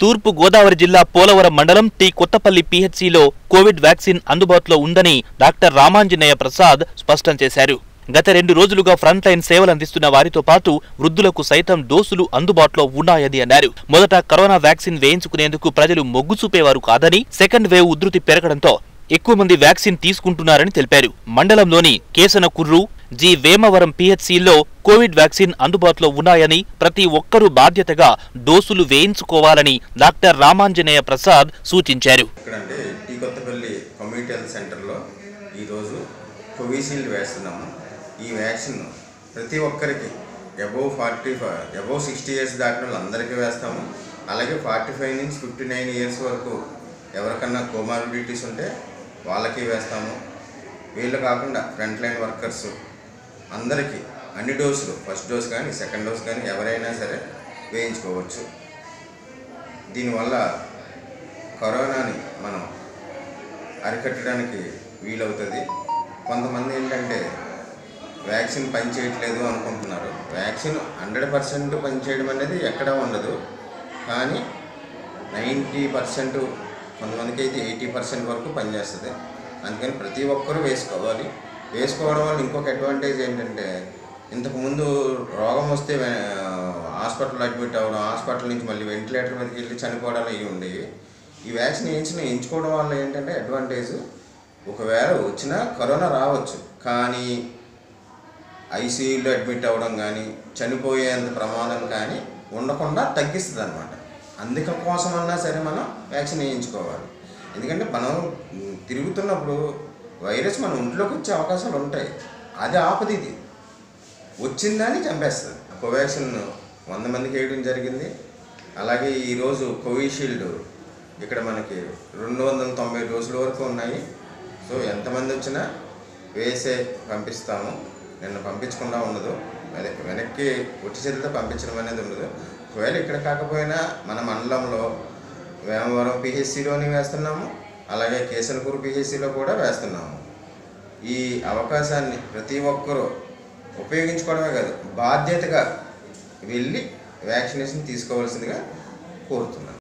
తూర్పు గోదావరి జిల్లా పోలవరం మండలం టి కొత్తపల్లి పిహెచ్సిలో కోవిడ్ వ్యాక్సిన్ అందుబాటులో ఉందని డాక్టర్ రామాంజనేయ ప్రసాద్ స్పష్టం చేశారు గత రెండు రోజులుగా ఫ్రంట్ లైన్ సేవలు అందిస్తున్న వారితో పాటు వృద్ధులకు సైతం డోసులు అందుబాటులో ఉన్నాయని అన్నారు మొదట కరోనా వ్యాక్సిన్ వేయించుకునేందుకు ప్రజలు మొగ్గు చూపేవారు కాదని సెకండ్ వేవ్ ఉధృతి పెరగడంతో ఎక్కువ మంది వ్యాక్సిన్ తీసుకుంటున్నారని తెలిపారు మండలంలోని కేసన కుర్రు జి వేమవరం పిహెచ్సిలో కోవిడ్ వ్యాక్సిన్ అందుబాటులో ఉన్నాయని ప్రతి ఒక్కరూ బాధ్యతగా డోసులు వేయించుకోవాలని డాక్టర్ రామాంజనేయ ప్రసాద్ సూచించారు ఇక్కడంటే టీ కొత్తపల్లి కమ్యూనిటీ హెల్త్ సెంటర్లో ఈరోజు కోవిషీల్డ్ వేస్తున్నాము ఈ వ్యాక్సిన్ ప్రతి ఒక్కరికి above forty five above sixty years దాటిన వాళ్ళందరికీ వేస్తాము అలాగే ఫార్టీ ఫైవ్ నుంచి ఫిఫ్టీ నైన్ ఇయర్స్ వరకు ఎవరికన్నా కోమార్బిడిటీస్ ఉంటే వాళ్ళకి వేస్తాము వీళ్ళు కాకుండా ఫ్రంట్ లైన్ వర్కర్స్ అందరికీ అన్ని డోసులు ఫస్ట్ డోస్ కానీ సెకండ్ డోస్ కానీ ఎవరైనా సరే వేయించుకోవచ్చు దీనివల్ల కరోనాని మనం అరికట్టడానికి వీలవుతుంది కొంతమంది ఏంటంటే వ్యాక్సిన్ పనిచేయట్లేదు అనుకుంటున్నారు వ్యాక్సిన్ హండ్రెడ్ పర్సెంట్ పనిచేయడం అనేది ఎక్కడా ఉండదు కానీ నైంటీ పర్సెంట్ కొంతమందికి అయితే ఎయిటీ పర్సెంట్ వరకు పనిచేస్తుంది అందుకని ప్రతి ఒక్కరూ వేసుకోవాలి వేసుకోవడం వల్ల ఇంకొక అడ్వాంటేజ్ ఏంటంటే ఇంతకుముందు రోగం వస్తే వే- హాస్పిటల్ అడ్మిట్ అవ్వడం హాస్పిటల్ నుంచి మళ్ళీ వెంటిలేటర్ మీదకి వెళ్ళి చనిపోవడాలు ఇవి ఉండేవి ఈ వ్యాక్సిన్ వేయించిన ఎంచుకోవడం వల్ల ఏంటంటే అడ్వాంటేజ్ ఒకవేళ వచ్చినా కరోనా రావచ్చు కానీ ఐసీయూలో అడ్మిట్ అవ్వడం కానీ చనిపోయేంత ప్రమాదం కానీ ఉండకుండా తగ్గిస్తుంది అనమాట అందుకోసమన్నా సరే మనం వ్యాక్సిన్ వేయించుకోవాలి ఎందుకంటే మనం ఉమ్, తిరుగుతున్నప్పుడు వైరస్ మన ఒంట్లోకి వచ్చే అవకాశాలు ఉంటాయి అది ఆపది ఇది వచ్చిందని చంపేస్తుంది కోవాక్సిన్ వంద మందికి వేయడం జరిగింది అలాగే ఈరోజు కోవిషీల్డ్ ఇక్కడ మనకి రెండు వందల తొంభై డోసుల వరకు ఉన్నాయి సో ఎంతమంది వచ్చినా వేసే పంపిస్తాము నిన్న పంపించకుండా ఉండదు అదే వెనక్కి ఒట్టి చేతితో పంపించడం అనేది ఉండదు ఒకవేళ ఇక్కడ కాకపోయినా మన మండలంలో వేమవరం పిహెచ్సిలోని వేస్తున్నాము అలాగే కేసనకూరు పిహెచ్సిలో కూడా వేస్తున్నాము ఈ అవకాశాన్ని ప్రతి ఒక్కరూ ఉపయోగించుకోవడమే కాదు బాధ్యతగా వెళ్ళి వ్యాక్సినేషన్ తీసుకోవాల్సిందిగా కోరుతున్నాను